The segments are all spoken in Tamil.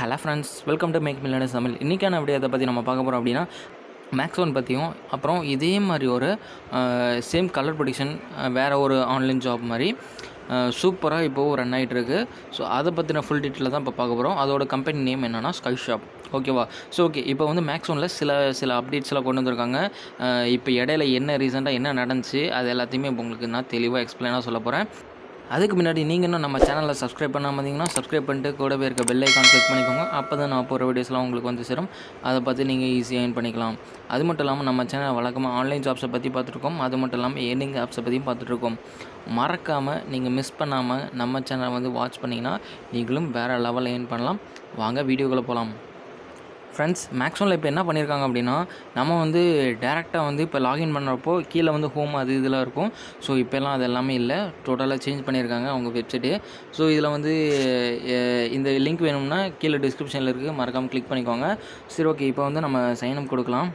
hello friends welcome to make millions Tamil இன்றைக்கான விடயத்தை பற்றி நம்ம பார்க்க போகிறோம் அப்படின்னா மேக்ஸ் ஒன் பற்றியும் அப்புறம் இதே மாதிரி ஒரு சேம் கலர் ப்ரொடிக்ஷன் வேறு ஒரு ஆன்லைன் ஜாப் மாதிரி சூப்பராக இப்போது ரன் ஆகிட்டு இருக்கு ஸோ அதை பற்றின ஃபுல் டீட்டெயில் தான் இப்போ பார்க்க போகிறோம் அதோட கம்பெனி நேம் என்னென்னா ஸ்கை ஷாப் ஓகேவா ஸோ ஓகே இப்போ வந்து மேக்ஸ் ஒனில் சில சில அப்டேட்ஸ்லாம் கொண்டு வந்திருக்காங்க அஹ் இப்போ இடையில என்ன ரீசெண்டாக என்ன நடந்துச்சு அது எல்லாத்தையுமே இப்போ உங்களுக்கு நான் தெளிவாக எக்ஸ்பிளைனாக சொல்ல போகிறேன் அதுக்கு முன்னாடி நீங்கள் இன்னும் நம்ம சேனலில் சப்ஸ்கிரைப் பண்ணாமல் இருந்தீங்கன்னா சப்ஸ்கிரைப் பண்ணிட்டு கூடவே இருக்க பெல் ஐக்கான் கிளிக் பண்ணிக்கோங்க அப்போ தான் நான் போகிற வீடியோஸ்லாம் உங்களுக்கு வந்து சேரும் அதை பற்றி நீங்கள் ஈஸியாக ஏர்ன் பண்ணிக்கலாம் அது மட்டும் இல்லாமல் நம்ம சேனல் வழக்கமாக ஆன்லைன் ஜாப்ஸை பற்றி பார்த்துட்ருக்கோம் அது மட்டும் இல்லாமல் ஏர்னிங் ஆப்ஸை பற்றியும் பார்த்துட்ருக்கோம் மறக்காமல் நீங்கள் மிஸ் பண்ணாமல் நம்ம சேனலை வந்து வாட்ச் பண்ணிங்கன்னா நீங்களும் வேறு லெவலில் ஏர்ன் பண்ணலாம் வாங்க வீடியோக்குள்ளே போகலாம் ஃப்ரெண்ட்ஸ் மேக்ஸிமம் இப்போ என்ன பண்ணியிருக்காங்க அப்படின்னா நம்ம வந்து டேரெக்டாக வந்து இப்போ லாகின் பண்ணுறப்போ கீழே வந்து ஹோம் அது இதெல்லாம் இருக்கும் ஸோ இப்போல்லாம் அது எல்லாமே இல்லை டோட்டலாக சேஞ்ச் பண்ணியிருக்காங்க அவங்க வெப்சைட்டு ஸோ இதில் வந்து அஹ், இந்த லிங்க் வேணும்னா கீழே டிஸ்கிரிப்ஷனில் இருக்குது மறக்காமல் கிளிக் பண்ணிக்கோங்க சரி ஓகே இப்போ வந்து நம்ம சைனப் கொடுக்கலாம்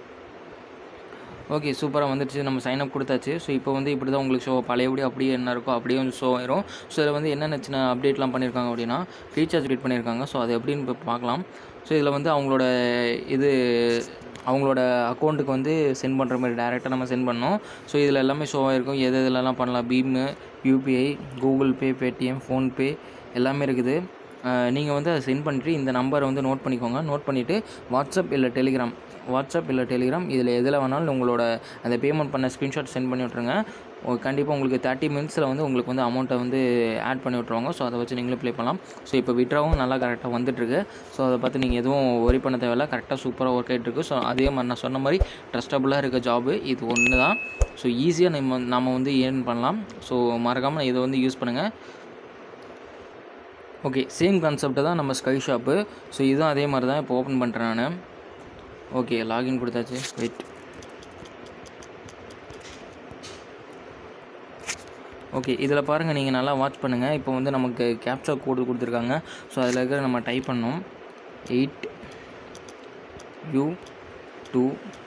ஓகே சூப்பராக வந்துடுச்சு நம்ம சைன் அப் கொடுத்தாச்சு ஸோ இப்போ வந்து இப்படி தான் உங்களுக்கு ஷோ பழையபடி அப்படியே என்ன இருக்கோ அப்படியே வந்து ஷோ ஆயிரும் ஸோ இதில் வந்து என்னென்ன சின்ன அப்டேட்லாம் பண்ணியிருக்காங்க அப்படின்னா ரீசார்ஜ் ரேட் பண்ணியிருக்காங்க ஸோ அது எப்படின்னு இப்போ பார்க்கலாம் ஸோ இதில் வந்து அவங்களோட இது அவங்களோட அக்கௌண்ட்டுக்கு வந்து சென்ட் பண்ணுற மாதிரி டேரெக்டாக நம்ம சென்ட் பண்ணோம் ஸோ இதில் எல்லாமே ஷோ ஆகிருக்கும் எது எதுலலாம் பண்ணலாம் BHIM UPI Google Pay Paytm PhonePe எல்லாமே இருக்குது நீங்கள் வந்து அதை சென்ட் பண்ணிவிட்டு இந்த நம்பரை வந்து நோட் பண்ணிக்கோங்க நோட் பண்ணிவிட்டு வாட்ஸ்அப் இல்லை டெலிகிராம் வாட்ஸ்அப் இல்லை டெலிகிராம் இதில் எதில் வேணாலும் உங்களோட அந்த பேமெண்ட் பண்ண ஸ்க்ரீன்ஷாட் சென்ட் பண்ணி விட்ருங்க கண்டிப்பாக உங்களுக்கு தேர்ட்டி மினிட்ஸில் வந்து உங்களுக்கு வந்து அமௌண்ட்டை வந்து ஆட் பண்ணி விட்ருவாங்க ஸோ அதை வச்சு நீங்களே ப்ளே பண்ணலாம் ஸோ இப்போ விட்ராவும் நல்லா கரெக்டாக வந்துட்டுருக்கு ஸோ அதை பார்த்து நீங்கள் எதுவும் ஒரி பண்ண தேவையில்ல கரெக்டாக சூப்பராக ஒர்க் ஆகிட்டுருக்கு ஸோ அதே மாதிரி நான் சொன்ன மாதிரி ட்ரஸ்டபுளாக இருக்க ஜாபு இது ஒன்று தான் ஸோ ஈஸியாக நம்ம நம்ம வந்து ஏர்ன் பண்ணலாம் ஸோ மறக்காமல் இதை வந்து யூஸ் பண்ணுங்கள் ஓகே சேம் கான்செப்ட் தான் நம்ம ஸ்கை ஷாப்பு ஸோ இதுவும் அதே மாதிரி தான் இப்போ ஓப்பன் பண்ணுறேன் நான் ஓகே லாகின் கொடுத்தாச்சு வெயிட் ஓகே இதில் பாருங்கள் நீங்கள் நல்லா வாட்ச் பண்ணுங்கள் இப்போ வந்து நமக்கு கேப்சா கோடு கொடுத்துருக்காங்க ஸோ அதில் இருக்கிற நம்ம டைப் பண்ணோம் eight U two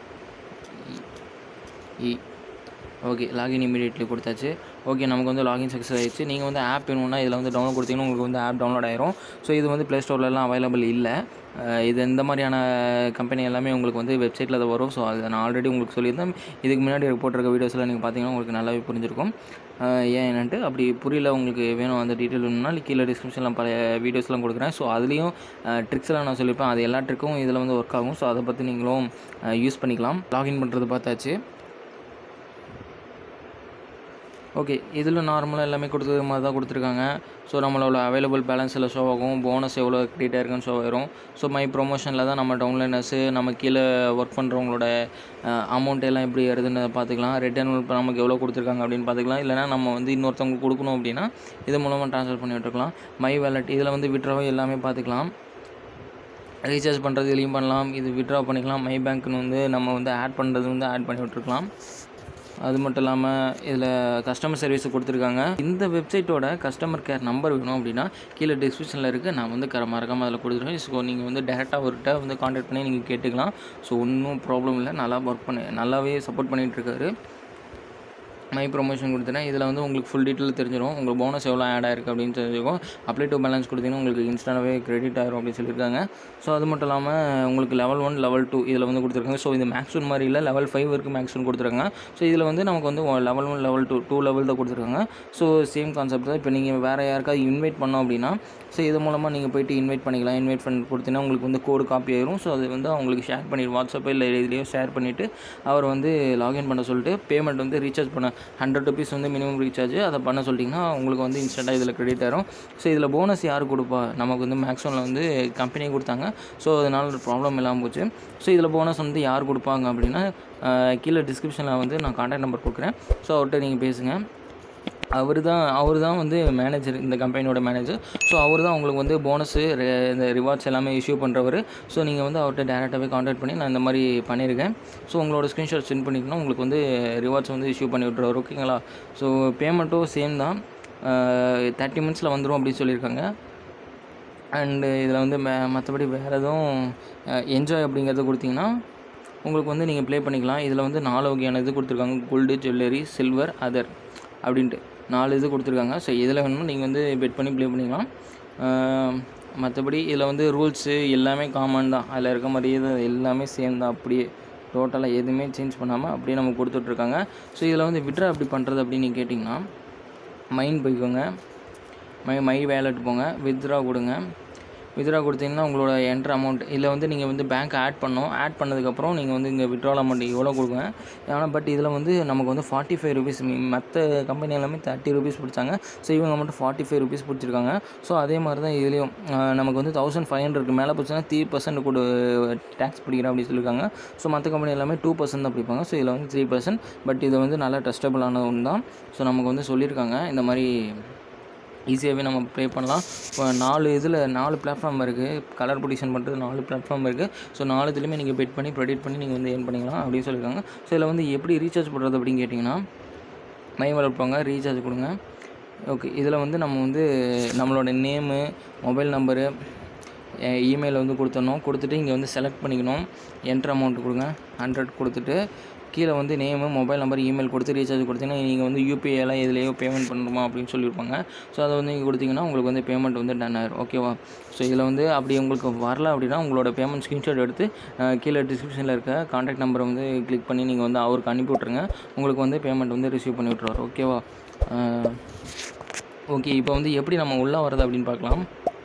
E okay login immediately கொடுத்தாச்சு ஓகே நமக்கு வந்து லாகின் சக்ஸஸ் ஆயிடுச்சு நீங்கள் வந்து ஆப் வேணும்னா இதில் வந்து டவுன்லோட் கொடுத்தீங்கன்னா உங்களுக்கு வந்து ஆப் டவுன்லோட் ஆயிரும் ஸோ இது வந்து ப்ளே ஸ்டோர்லலாம் அவைலபிள் இல்லை அஹ் இது இந்த மாதிரியான கம்பெனி எல்லாமே உங்களுக்கு வந்து வெப்சைட்டில் தான் வரும் ஸோ அது நான் ஆல்ரெடி உங்களுக்கு சொல்லியிருந்தேன் இதுக்கு முன்னாடி போட்டிருக்க வீடியோஸ்லாம் நீங்கள் பார்த்தீங்கன்னா உங்களுக்கு நல்லாவே புரிஞ்சிருக்கும் அஹ் ஏன் என்னன்ட்டு அப்படி புரியல உங்களுக்கு வேணும் அந்த டீட்டெயில் வேணும்னா கீழே டிஸ்கிரிப்ஷனில் பழைய வீடியோஸ்லாம் கொடுக்குறேன் ஸோ அதுலேயும் ட்ரிக்ஸ்லாம் நான் சொல்லியிருப்பேன் அது எல்லா ட்ரிக்கும் இதில் வந்து ஒர்க் ஆகும் ஸோ அதை பற்றி நீங்களும் யூஸ் பண்ணிக்கலாம் லாகின் பண்ணுறது பார்த்தாச்சு ஓகே இதில் நார்மலாக எல்லாமே கொடுத்தது மாதிரி தான் கொடுத்துருக்காங்க ஸோ நம்மளோட அவைலபிள் பேலன்ஸில் ஷோ ஆகும் போனஸ் எவ்வளோ கிரெடிட் ஆயிருக்குன்னு ஷோ ஆயிரும் ஸோ மை ப்ரொமோஷனில் தான் நம்ம டவுன்லைனர்ஸு நம்ம கீழே ஒர்க் பண்ணுறவங்களோட அமௌண்ட் எல்லாம் எப்படி வருதுன்னு பார்த்துக்கலாம் ரிட்டர்ன் இப்போ நமக்கு எவ்வளோ கொடுத்துருக்காங்க அப்படின்னு பார்த்துக்கலாம் இல்லைனா நம்ம வந்து இன்னொருத்தவங்களுக்கு கொடுக்கணும் அப்படின்னா இது மூலமாக ட்ரான்ஸ்ஃபர் பண்ணி விட்டுருக்கலாம் மை வேலட் இதில் வந்து விட்ராவோ எல்லாமே பார்த்துக்கலாம் ரீசார்ஜ் பண்ணுறது இதுலேயும் பண்ணலாம் இது விட்ரா பண்ணிக்கலாம் மை பேங்க்னு வந்து நம்ம வந்து ஆட் பண்ணுறது வந்து ஆட் பண்ணி விட்ருக்கலாம் அது மட்டும் இல்லாமல் இதில் கஸ்டமர் சர்வீஸ் கொடுத்துருக்காங்க இந்த வெப்சைட்டோட கஸ்டமர் கேர் நம்பர் வேணும் அப்படின்னா கீழே டிஸ்கிரிப்ஷனில் இருக்குது நான் வந்து கர மறக்காமல் அதில் கொடுத்துருக்கேன் ஸோ நீங்கள் வந்து டேரெக்டாக அவர்கிட்ட வந்து காண்டாக்ட் பண்ணி நீங்கள் கேட்டுக்கலாம் ஸோ ஒன்றும் ப்ராப்ளம் இல்லை நல்லா ஒர்க் பண்ணி நல்லாவே சப்போர்ட் பண்ணிகிட்டு இருக்காரு மை ப்ரொமோஷன் கொடுத்துட்டேன் இதில் வந்து உங்களுக்கு ஃபுல் டீட்டெயில் தெரிஞ்சிடும் உங்களுக்கு போனஸ் எவ்வளோ ஆட் ஆயிருக்கு அப்படின்னு தெரிஞ்சுக்கும் அப்ளை டு பேலன்ஸ் கொடுத்தீங்கன்னா உங்களுக்கு இன்ஸ்டாவே கிரெடிட் ஆயிரும் அப்படின்னு சொல்லியிருக்காங்க ஸோ அது மட்டும் இல்லாமல் உங்களுக்கு லெவல் ஒன் லெவல் டூ இதில் வந்து கொடுத்துருக்காங்க ஸோ இது மேக்ஸ் ஒன் மாதிரி இல்லை லெவல் ஃபைவ் வரைக்கும் மேக்ஸ் ஒன் கொடுத்துருக்காங்க ஸோ இதில் வந்து நமக்கு வந்து level one level two two level தான் கொடுத்துருக்காங்க ஸோ சேம் கான்செப்ட் தான் இப்போ நீங்கள் வேறு யாருக்காவது இன்வைட் பண்ணோம் அப்படின்னா ஸோ இது மூலமாக நீங்கள் போயிட்டு இன்வைட் பண்ணிக்கலாம் இன்வைட் பண்ணி கொடுத்தீங்கன்னா உங்களுக்கு வந்து கோடு காப்பி ஆயிரும் ஸோ அது வந்து அவங்களுக்கு ஷேர் பண்ணி வாட்ஸ்அப்பில் இல்லை இதுலேயோ ஷேர் பண்ணிவிட்டு அவர் வந்து லாகின் பண்ண சொல்லிட்டு பேமெண்ட் வந்து ரீசார்ஜ் பண்ண ஹண்ட்ரட் ருபீஸ் வந்து மினிமம் ரீசார்ஜ் அதை பண்ண சொல்லிட்டிங்கன்னா உங்களுக்கு வந்து இன்ஸ்டண்ட்டாக இதில் கிரெடிட் ஆயிரும் ஸோ இதில் போனஸ் யார் கொடுப்பா நமக்கு வந்து மேக்ஸிமமில் வந்து கம்பெனி கொடுத்தாங்க ஸோ அதனால் ஒரு ப்ராப்ளம் இல்லாமல் போச்சு ஸோ இதில் போனஸ் வந்து யார் கொடுப்பாங்க அப்படின்னா அஹ், கீழே டிஸ்கிரிப்ஷனில் வந்து நான் கான்டாக்ட் நம்பர் கொடுக்குறேன் ஸோ அவர்கிட்ட நீங்கள் பேசுங்க அவர் தான் அவர் தான் வந்து மேனேஜர் இந்த கம்பெனியோட மேனேஜர் ஸோ அவர் தான் உங்களுக்கு வந்து போனஸு இந்த ரிவார்ட்ஸ் எல்லாமே இஷ்யூ பண்ணுறவர் ஸோ நீங்கள் வந்து அவர்கிட்ட டேரெக்டாகவே காண்டாக்ட் பண்ணி நான் இந்த மாதிரி பண்ணியிருக்கேன் ஸோ உங்களோட ஸ்க்ரீன்ஷாட் சென்ட் பண்ணிக்கணும் உங்களுக்கு வந்து ரிவார்ட்ஸ் வந்து இஷ்யூ பண்ணி விட்ருவார் ஓகேங்களா ஸோ பேமெண்ட்டும் சேம் தான் தேர்ட்டி மினிட்ஸில் வந்துடும் அப்படின்னு சொல்லியிருக்காங்க அண்டு இதில் வந்து மே மற்றபடி வேறு எதுவும் என்ஜாய் அப்படிங்கிறத கொடுத்தீங்கன்னா உங்களுக்கு வந்து நீங்கள் ப்ளே பண்ணிக்கலாம் இதில் வந்து நாலு வகையான இது கொடுத்துருக்காங்க கோல்டு ஜுவல்லரி சில்வர் அதர் அப்படின்ட்டு நாலு இது கொடுத்துருக்காங்க ஸோ இதில் வேணுமோ நீங்கள் வந்து பெட் பண்ணி ப்ளே பண்ணிக்கலாம் மற்றபடி இதில் வந்து ரூல்ஸு எல்லாமே காமன் தான் அதில் இருக்க மாதிரியே தான் எல்லாமே சேம் தான் அப்படியே டோட்டலாக எதுவுமே சேஞ்ச் பண்ணாமல் அப்படியே நமக்கு கொடுத்துட்ருக்காங்க ஸோ இதில் வந்து விட்ரா எப்படி பண்ணுறது அப்படின்னு நீங்கள் கேட்டிங்கன்னா மைண்ட் போய்க்கோங்க மை மை வேலெட் போங்க வித்ரா கொடுங்க வித்ரா கொடுத்தீங்கன்னா உங்களோட என்ட்ரு அமௌண்ட் இதில் வந்து நீங்கள் வந்து பேங்க் ஆட் பண்ணணும் ஆட் பண்ணதுக்கப்புறம் நீங்கள் வந்து இங்கே விட்ரால் அமௌண்ட் எவ்வளோ கொடுங்க ஆனால் பட் இதில் வந்து நமக்கு வந்து ஃபார்ட்டி ஃபைவ் ருபீஸ் மற்ற கம்பெனி எல்லாமே தேர்ட்டி ருபீஸ் பிடிச்சாங்க ஸோ இவங்க மட்டும் ஃபார்ட்டி ஃபைவ் ருபீஸ் பிடிச்சிருக்காங்க ஸோ அதே மாதிரி தான் இதுலேயும் அஹ், நமக்கு வந்து தௌசண்ட் ஃபைவ் ஹண்ட்ரட்க்கு மேலே போச்சுன்னா த்ரீ பர்சன்ட் கூட டேக்ஸ் பிடிக்கிறேன் அப்படின்னு சொல்லியிருக்காங்க ஸோ மற்ற கம்பெனி எல்லாமே டூ பர்சன்ட் தான் பிடிப்பாங்க ஸோ இதில் வந்து த்ரீ பர்சன்ட் பட் இது வந்து நல்லா ட்ரஸ்டபுளான ஒன்று தான் ஸோ நமக்கு வந்து சொல்லியிருக்காங்க இந்த மாதிரி ஈஸியாகவே நம்ம ப்ளே பண்ணலாம் இப்போ நாலு இதில் நாலு பிளாட்ஃபார்ம் இருக்குது கலர் பொடிஷன் பண்ணுறது நாலு பிளாட்ஃபார்ம் இருக்குது ஸோ நாலுத்துலேயுமே நீங்கள் பெட் பண்ணி ப்ரெடிட் பண்ணி நீங்கள் வந்து ஏர்ன் பண்ணிக்கலாம் அப்படின்னு சொல்லியிருக்காங்க ஸோ இதில் வந்து எப்படி ரீசார்ஜ் பண்ணுறது அப்படின்னு கேட்டிங்கன்னா மை வளர்ப்பாங்க ரீசார்ஜ் கொடுங்க ஓகே இதில் வந்து நம்ம வந்து நம்மளோட நேமு மொபைல் நம்பரு இமெயில் வந்து கொடுத்துடணும் கொடுத்துட்டு இங்கே வந்து செலக்ட் பண்ணிக்கணும் என்ட்ரு அமௌண்ட் கொடுங்க ஹண்ட்ரட் கொடுத்துட்டு கீழே வந்து நேமு மொபைல் நம்பர் இமெயில் கொடுத்து ரீசார்ஜ் கொடுத்தீங்கன்னா நீங்கள் வந்து யூபிஐலாம் எதுலேயோ பேமெண்ட் பண்ணணுமா அப்படின்னு சொல்லியிருப்பாங்க ஸோ அதை வந்து நீங்கள் கொடுத்தீங்கன்னா உங்களுக்கு வந்து பேமெண்ட் வந்து டன் ஆயிரும் ஓகேவா ஸோ இதில் வந்து அப்படி உங்களுக்கு வரல அப்படின்னா உங்களோட பேமெண்ட் ஸ்க்ரீன்ஷாட் எடுத்து அஹ், கீழே டிஸ்கிரிப்ஷனில் இருக்க கான்டாக்ட் நம்பரை வந்து கிளிக் பண்ணி நீங்கள் வந்து அவருக்கு அனுப்பி விட்ருங்க உங்களுக்கு வந்து பேமெண்ட் வந்து ரிசீவ் பண்ணி விட்ருவார் ஓகேவா ஓகே இப்போ வந்து எப்படி நம்ம உள்ளே வர்றது அப்படின்னு பார்க்கலாம்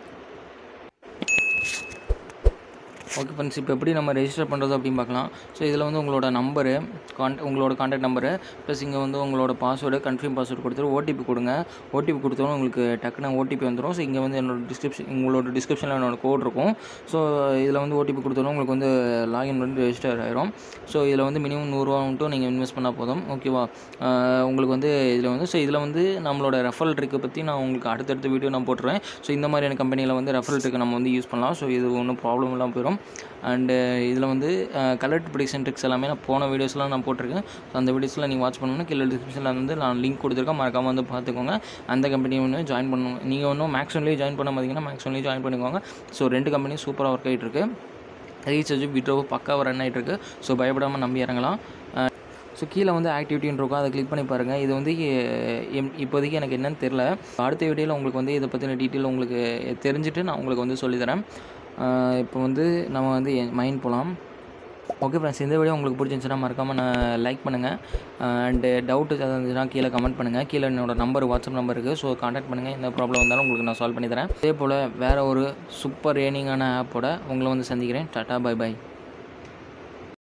ஓகே ஃப்ரெண்ட்ஸ் இப்போ எப்படி நம்ம ரெஜிஸ்டர் பண்ணுறது அப்படின்னு பார்க்கலாம் ஸோ இதில் வந்து உங்களோட நம்பரு கான்ட் உங்களோட கான்டாக்ட் நம்பரு ப்ளஸ் இங்கே வந்து உங்களோட பாஸ்வேர்டு கன்ஃபார்ம் பாஸ்வேர்டு கொடுத்துட்டு ஓடிபி கொடுங்க ஓடிபி கொடுத்தோம் உங்களுக்கு டக்குன்னு ஓடிபி வந்துடும் ஸோ இங்கே வந்து என்னோட டிஸ்கிரிப்ஷன் உங்களோட டிஸ்கிரிப்ஷனில் என்னோட கோட் இருக்கும் ஸோ இதில் வந்து ஓடிபி கொடுத்தோன்னா உங்களுக்கு வந்து லாகின் பண்ணி ரெஜிஸ்டர் ஆயிரும் ஸோ இதில் வந்து மினிமம் நூறுரூவா மட்டும் நீங்கள் இன்வெஸ்ட் பண்ணால் போதும் ஓகேவா ஆஹ் உங்களுக்கு வந்து இதில் வந்து ஸோ இதில் வந்து நம்மளோட ரெஃபரல் ட்ரிக்கை பற்றி நான் உங்களுக்கு அடுத்தடுத்த வீடியோ நான் போட்டுருவேன் ஸோ இந்த மாதிரியான கம்பெனியில் வந்து ரெஃபரல் ட்ரிக்கை நம்ம வந்து யூஸ் பண்ணலாம் ஸோ இது ஒன்றும் ப்ராப்ளம் இல்லாமல் போயிடும் அண்டு இதில் வந்து கலர் ப்ரிடிக்ஷன் ட்ரிக்ஸ் எல்லாமே நான் போன வீடியோஸ்லாம் நான் போட்டிருக்கேன் ஸோ அந்த வீடியோஸ்லாம் நீங்கள் வாட்ச் பண்ணணும்னா கீழே டிஸ்கிரிப்ஷனில் வந்து நான் லிங்க் கொடுத்துருக்கேன் மறக்காமல் வந்து பார்த்துக்கோங்க அந்த கம்பெனியை ஒன்று ஜாயின் பண்ணணும் நீங்கள் ஒன்றும் மேக்ஸ் ஒன்லேயே ஜாயின் பண்ண பார்த்தீங்கன்னா மேக்ஸ் ஒன்லேயே ஜாயின் பண்ணிக்கோங்க ஸோ ரெண்டு கம்பெனியும் சூப்பராக ஒர்க் ஆகிட்டு இருக்கு ரீசார்ஜ் விட்ரோவும் பக்காவாக ரன் ஆகிட்டு இருக்கு ஸோ பயப்படாமல் நம்பி இறங்கலாம் ஸோ கீழே வந்து ஆக்டிவிட்டின்னு இருக்கும் அதை கிளிக் பண்ணி பாருங்கள் இது வந்து எ- எம்- இப்போதைக்கு எனக்கு என்னன்னு தெரில அடுத்த வீடியோவில் உங்களுக்கு வந்து இதை பற்றின டீட்டெயில் உங்களுக்கு தெரிஞ்சுட்டு நான் உங்களுக்கு வந்து சொல்லித்தரேன் இப்போ வந்து நம்ம வந்து மைண்ட் போகலாம் ஓகே ஃப்ரெண்ட்ஸ் இந்த வீடியோ உங்களுக்கு பிடிச்சிருந்துச்சுன்னா மறக்காமல் நான் லைக் பண்ணுங்கள் அண்டு டவுட் ஏதாவது இருந்துச்சுன்னா கீழே கமெண்ட் பண்ணுங்கள் கீழே என்னோட நம்பர் வாட்ஸ்அப் நம்பர் இருக்குது ஸோ காண்டாக்ட் பண்ணுங்கள் எந்த ப்ராப்ளம் வந்தாலும் உங்களுக்கு நான் சால்வ் பண்ணி தரேன் அதே போல் வேறு ஒரு சூப்பர் ஏர்னிங்கான ஆப்போட உங்களை வந்து சந்திக்கிறேன் டாட்டா பை பை